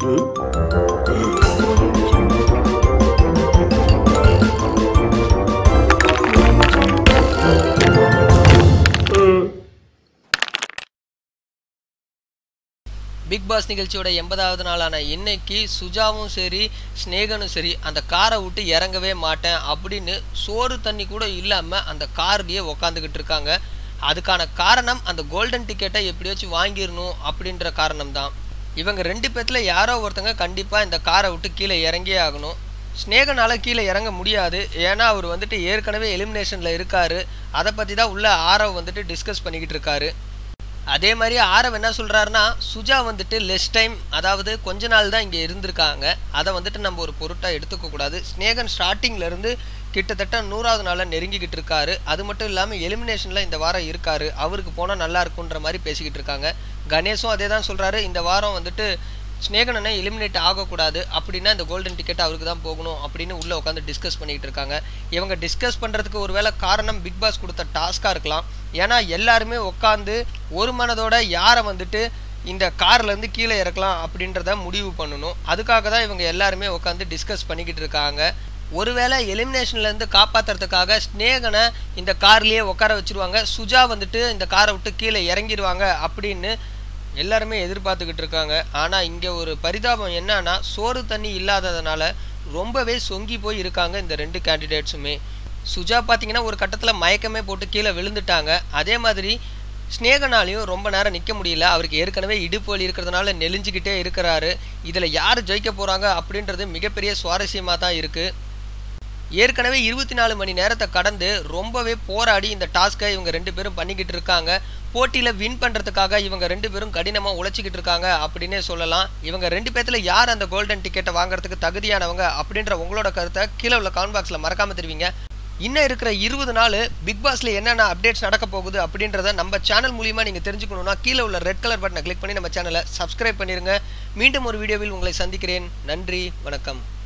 big pass நிகழ்ச்சியோட எண்பதாவது நாளான இன்னைக்கு சுஜாவும் சரி ஸ்னேகனும் சரி அந்த காரை விட்டு இறங்கவே மாட்டேன் அப்படின்னு சோறு தண்ணி கூட இல்லாமல் அந்த கார்லேயே உக்காந்துக்கிட்டு இருக்காங்க அதுக்கான காரணம் அந்த கோல்டன் டிக்கெட்டை எப்படியாச்சும் வாங்கிடணும் அப்படின்ற காரணம் தான் இவங்க ரெண்டு பேர்த்தில் யாரோ ஒருத்தங்க கண்டிப்பாக இந்த காரை விட்டு கீழே இறங்கியே ஆகணும் ஸ்னேகனால கீழே இறங்க முடியாது ஏன்னா அவர் வந்துட்டு ஏற்கனவே எலிமினேஷனில் இருக்காரு அதை பற்றி தான் உள்ள ஆரவ் வந்துட்டு டிஸ்கஸ் பண்ணிக்கிட்டு இருக்காரு அதே மாதிரி ஆரவ் என்ன சொல்கிறாருன்னா சுஜா வந்துட்டு லெஸ் டைம் அதாவது கொஞ்ச நாள் தான் இங்கே இருந்திருக்காங்க அதை வந்துட்டு நம்ம ஒரு பொருட்டாக எடுத்துக்க கூடாது ஸ்னேகன் ஸ்டார்டிங்ல இருந்து கிட்டத்தட்ட நூறாவது நாளில் நெருங்கிக்கிட்டு இருக்காரு அது மட்டும் இல்லாமல் எலிமினேஷனில் இந்த வாரம் இருக்காரு அவருக்கு போனால் நல்லா இருக்குன்ற மாதிரி பேசிக்கிட்டு இருக்காங்க கணேஷும் அதே தான் சொல்கிறாரு இந்த வாரம் வந்துட்டு ஸ்னேகனனை எலிமினேட் ஆகக்கூடாது அப்படின்னா இந்த கோல்டன் டிக்கெட் அவருக்கு தான் போகணும் அப்படின்னு உள்ளே உட்காந்து டிஸ்கஸ் பண்ணிக்கிட்டு இருக்காங்க இவங்க டிஸ்கஸ் பண்ணுறதுக்கு ஒருவேளை காரணம் பிக் பாஸ் கொடுத்த டாஸ்காக இருக்கலாம் ஏன்னா எல்லாருமே உட்காந்து ஒரு மனதோட யாரை வந்துட்டு இந்த கார்லேருந்து கீழே இறக்கலாம் அப்படின்றத முடிவு பண்ணணும் அதுக்காக தான் இவங்க எல்லாருமே உட்காந்து டிஸ்கஸ் பண்ணிக்கிட்டு இருக்காங்க ஒருவேளை எலிமினேஷன்லேருந்து காப்பாற்றுறதுக்காக ஸ்னேகனை இந்த கார்லேயே உட்கார வச்சுருவாங்க சுஜா வந்துட்டு இந்த காரை விட்டு கீழே இறங்கிடுவாங்க அப்படின்னு எல்லாருமே எதிர்பார்த்துக்கிட்டு இருக்காங்க ஆனால் இங்கே ஒரு பரிதாபம் என்னன்னா சோறு தண்ணி இல்லாததுனால ரொம்பவே சொங்கி போய் இருக்காங்க இந்த ரெண்டு கேண்டிடேட்ஸுமே சுஜா பார்த்தீங்கன்னா ஒரு கட்டத்தில் மயக்கமே போட்டு கீழே விழுந்துட்டாங்க அதே மாதிரி ஸ்னேகனாலையும் ரொம்ப நேரம் நிற்க முடியல அவருக்கு ஏற்கனவே இடுப்பு வலி இருக்கிறதுனால நெலிஞ்சிக்கிட்டே இருக்கிறாரு இதில் யார் ஜெயிக்க போகிறாங்க அப்படின்றது மிகப்பெரிய சுவாரஸ்யமாக தான் இருக்குது ஏற்கனவே இருபத்தி நாலு மணி நேரத்தை கடந்து ரொம்பவே போராடி இந்த டாஸ்க்கை இவங்க ரெண்டு பேரும் பண்ணிக்கிட்டு இருக்காங்க போட்டியில் வின் பண்ணுறதுக்காக இவங்க ரெண்டு பேரும் கடினமாக உழைச்சிக்கிட்டு இருக்காங்க அப்படின்னே சொல்லலாம் இவங்க ரெண்டு பேர்த்தில் யார் அந்த கோல்டன் டிக்கெட்டை வாங்குறதுக்கு தகுதியானவங்க அப்படின்ற உங்களோட கருத்தை கீழே உள்ள காமெண்ட் பாக்ஸில் மறக்காமல் தெரிவிங்க இன்னும் இருக்கிற இருபது நாள் பிக் பாஸில் என்னென்ன அப்டேட்ஸ் நடக்க போகுது அப்படின்றத நம்ம சேனல் மூலியமாக நீங்கள் தெரிஞ்சுக்கணுன்னா கீழே உள்ள ரெட் கலர் பட்டனை கிளிக் பண்ணி நம்ம சேனலை சப்ஸ்கிரைப் பண்ணிடுங்க மீண்டும் ஒரு வீடியோவில் உங்களை சந்திக்கிறேன் நன்றி வணக்கம்